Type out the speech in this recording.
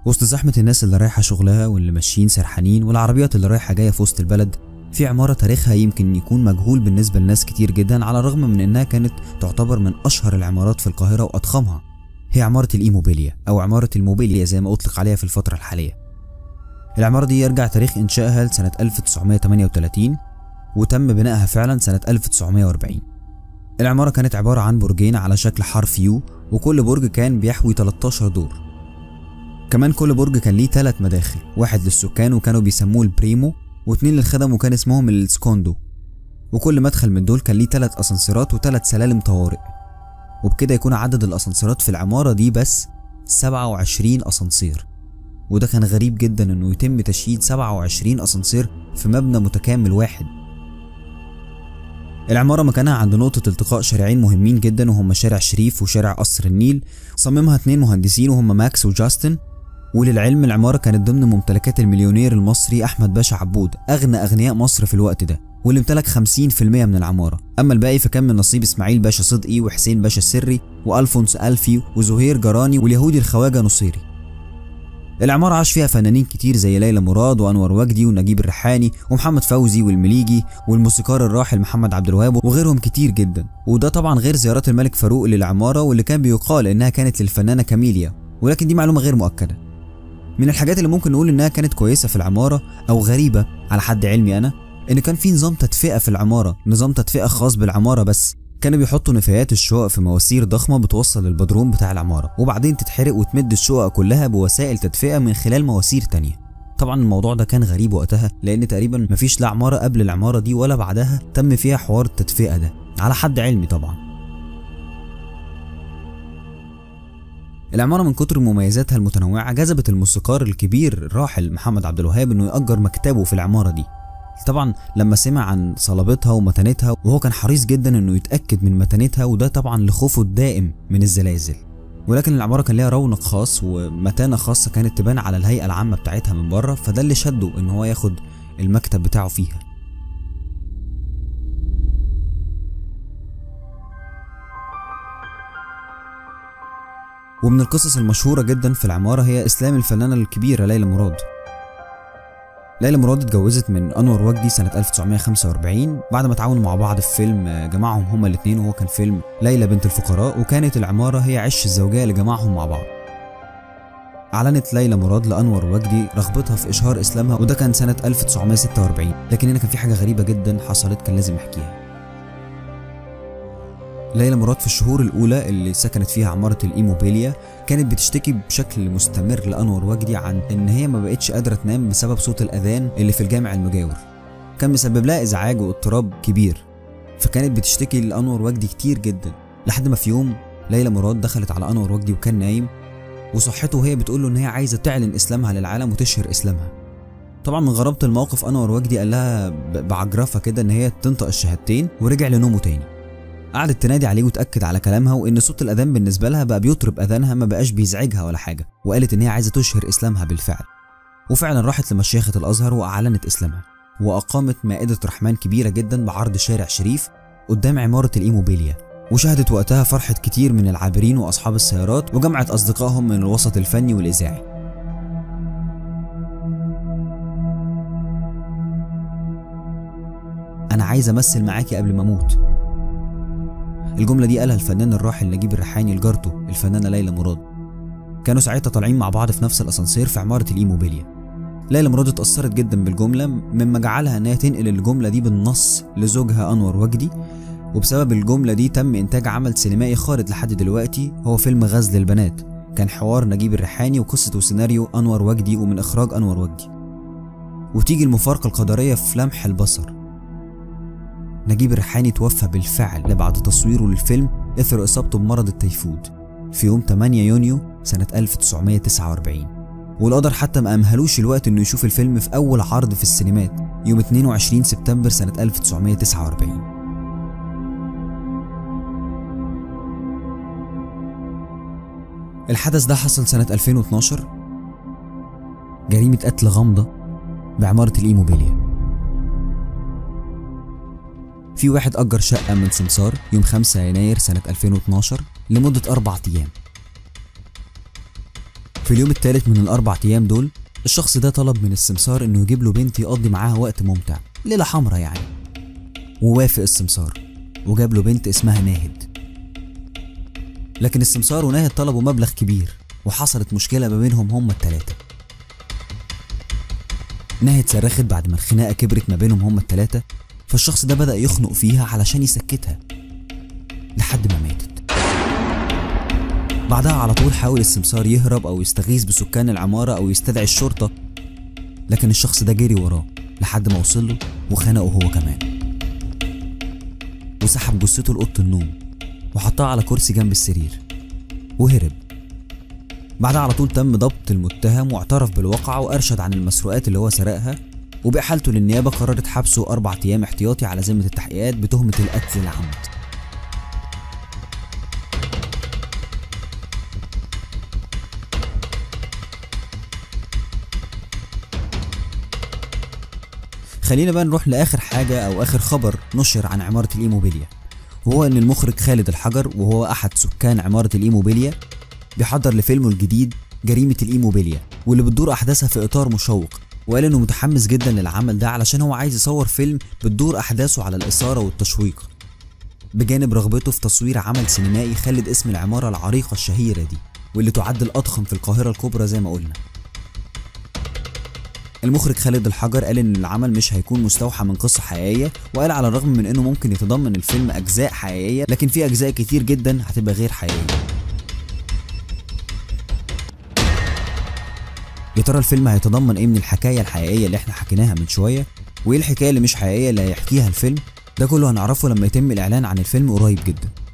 وسط زحمة الناس اللي رايحة شغلها واللي ماشيين سرحانين والعربيات اللي رايحة جاية في وسط البلد في عمارة تاريخها يمكن يكون مجهول بالنسبة لناس كتير جدا على الرغم من إنها كانت تعتبر من أشهر العمارات في القاهرة وأضخمها هي عمارة الإيموبيليا أو عمارة الموبيليا زي ما أطلق عليها في الفترة الحالية العمارة دي يرجع تاريخ إنشائها لسنة 1938 وتم بنائها فعلا سنة 1940 العمارة كانت عبارة عن برجين على شكل حرف يو وكل برج كان بيحوي 13 دور كمان كل برج كان ليه ثلاث مداخل واحد للسكان وكانوا بيسموه البريمو واتنين للخدم وكان اسمهم السكوندو وكل مدخل من دول كان ليه ثلاث اسانسيرات وثلاث سلالم طوارئ وبكده يكون عدد الاسانسيرات في العمارة دي بس 27 اسانسير وده كان غريب جدا انه يتم تشييد 27 اسانسير في مبنى متكامل واحد العمارة مكانها عند نقطة التقاء شارعين مهمين جدا وهم شارع شريف وشارع قصر النيل صممها اتنين مهندسين وهم ماكس وجاستن وللعلم العمارة كانت ضمن ممتلكات المليونير المصري أحمد باشا عبود أغنى أغنياء مصر في الوقت ده واللي امتلك 50% من العمارة أما الباقي فكان من نصيب إسماعيل باشا صدقي وحسين باشا السري وألفونس ألفي وزهير جراني واليهودي الخواجة نصيري العمارة عاش فيها فنانين كتير زي ليلى مراد وأنور وجدي ونجيب الريحاني ومحمد فوزي والمليجي والموسيقار الراحل محمد عبد الوهاب وغيرهم كتير جدا وده طبعا غير زيارات الملك فاروق للعمارة واللي كان بيقال إنها كانت للفنانة كاميليا ولكن دي معلومة غير مؤكدة من الحاجات اللي ممكن نقول إنها كانت كويسة في العمارة أو غريبة على حد علمي أنا إن كان في نظام تدفئة في العمارة نظام تدفئة خاص بالعمارة بس كانوا بيحطوا نفايات الشقق في مواسير ضخمة بتوصل للبدروم بتاع العمارة وبعدين تتحرق وتمد الشقق كلها بوسائل تدفئة من خلال مواسير تانية طبعا الموضوع ده كان غريب وقتها لان تقريبا مفيش لا عمارة قبل العمارة دي ولا بعدها تم فيها حوار التدفئة ده على حد علمي طبعا العمارة من كتر مميزاتها المتنوعة جذبت الموسيقار الكبير الراحل محمد عبد الوهاب انه يأجر مكتبه في العمارة دي طبعا لما سمع عن صلابتها ومتانتها وهو كان حريص جدا انه يتاكد من متانتها وده طبعا لخوفه الدائم من الزلازل ولكن العماره كان ليها رونق خاص ومتانه خاصه كانت تبان على الهيئه العامه بتاعتها من بره فده اللي شده ان هو ياخد المكتب بتاعه فيها ومن القصص المشهوره جدا في العماره هي اسلام الفنانه الكبيره ليلى مراد ليلى مراد اتجوزت من انور وجدي سنه 1945 بعد ما تعاونوا مع بعض في فيلم جمعهم هما الاثنين وهو كان فيلم ليلى بنت الفقراء وكانت العماره هي عش الزوجيه اللي جمعهم مع بعض أعلنت ليلى مراد لأنور وجدي رغبتها في إشهار إسلامها وده كان سنة 1946 لكن هنا كان في حاجة غريبة جدا حصلت كان لازم أحكيها ليلى مراد في الشهور الأولى اللي سكنت فيها عمارة الإيموبيليا كانت بتشتكي بشكل مستمر لأنور وجدي عن إن هي ما بقتش قادرة تنام بسبب صوت الأذان اللي في الجامع المجاور كان مسبب لها إزعاج واضطراب كبير فكانت بتشتكي لأنور وجدي كتير جدا لحد ما في يوم ليلى مراد دخلت على أنور وجدي وكان نايم وصحته وهي بتقول له إن هي عايزة تعلن إسلامها للعالم وتشهر إسلامها طبعا من غرابة الموقف أنور وجدي قال لها بعجرفة كده إن هي تنطق الشهادتين ورجع لنومه تاني قعدت تنادي عليه وتأكد على كلامها وإن صوت الأذان بالنسبة لها بقى بيطرب أذانها ما بقاش بيزعجها ولا حاجة وقالت إن هي عايزة تشهر إسلامها بالفعل وفعلا راحت لمشيخة الأزهر وأعلنت إسلامها وأقامت مائدة رحمن كبيرة جدا بعرض شارع شريف قدام عمارة الإيموبيليا وشهدت وقتها فرحة كتير من العابرين وأصحاب السيارات وجمعت أصدقائهم من الوسط الفني والإذاعي أنا عايز أمثل معاكي قبل ما أموت الجملة دي قالها الفنان الراحل نجيب الريحاني لجارته الفنانة ليلى مراد كانوا ساعتها طالعين مع بعض في نفس الأسانسير في عمارة الإيموبيليا ليلى مراد اتأثرت جدا بالجملة مما جعلها إنها تنقل الجملة دي بالنص لزوجها أنور وجدي وبسبب الجملة دي تم إنتاج عمل سينمائي خالد لحد دلوقتي هو فيلم غزل البنات كان حوار نجيب الريحاني وقصة وسيناريو أنور وجدي ومن إخراج أنور وجدي وتيجي المفارقة القدرية في لمح البصر نجيب الريحاني توفى بالفعل بعد تصويره للفيلم إثر إصابته بمرض التيفود في يوم 8 يونيو سنة 1949 والقدر حتى ما أمهلوش الوقت إنه يشوف الفيلم في أول عرض في السينمات يوم 22 سبتمبر سنة 1949 الحدث ده حصل سنة 2012 جريمة قتل غامضة بعمارة الإيموبيليا في واحد أجر شقة من سمسار يوم 5 يناير سنة 2012 لمدة أربع أيام في اليوم الثالث من الاربع ايام دول الشخص ده طلب من السمسار انه يجيب له بنت يقضي معاها وقت ممتع ليله حمرا يعني ووافق السمسار وجاب له بنت اسمها ناهد لكن السمسار وناهد طلبوا مبلغ كبير وحصلت مشكلة ما بينهم هما التلاتة ناهد صرخت بعد ما الخناقة كبرت ما بينهم هما التلاتة فالشخص ده بدأ يخنق فيها علشان يسكتها لحد ما ماتت بعدها على طول حاول السمسار يهرب أو يستغيث بسكان العمارة أو يستدعي الشرطة لكن الشخص ده جري وراه لحد ما وصل له وخنقه هو كمان وسحب جثته لأوضة النوم وحطها على كرسي جنب السرير وهرب بعدها على طول تم ضبط المتهم واعترف بالواقعة وأرشد عن المسروقات اللي هو سرقها وبإحالته للنيابة قررت حبسه أربع أيام احتياطي على ذمة التحقيقات بتهمة القتل العمد خلينا بقى نروح لآخر حاجة أو آخر خبر نشر عن عمارة الإيموبيليا وهو ان المخرج خالد الحجر وهو احد سكان عماره الايموبيليا بيحضر لفيلمه الجديد جريمه الايموبيليا واللي بتدور احداثها في اطار مشوق وقال انه متحمس جدا للعمل ده علشان هو عايز يصور فيلم بتدور احداثه على الاثاره والتشويق بجانب رغبته في تصوير عمل سينمائي يخلد اسم العماره العريقه الشهيره دي واللي تعد الاضخم في القاهره الكبرى زي ما قلنا المخرج خالد الحجر قال ان العمل مش هيكون مستوحى من قصه حقيقيه وقال على الرغم من انه ممكن يتضمن الفيلم اجزاء حقيقيه لكن في اجزاء كتير جدا هتبقى غير حقيقيه يا ترى الفيلم هيتضمن ايه من الحكايه الحقيقيه اللي احنا حكيناها من شويه وايه الحكايه اللي مش حقيقيه اللي هيحكيها الفيلم ده كله هنعرفه لما يتم الاعلان عن الفيلم قريب جدا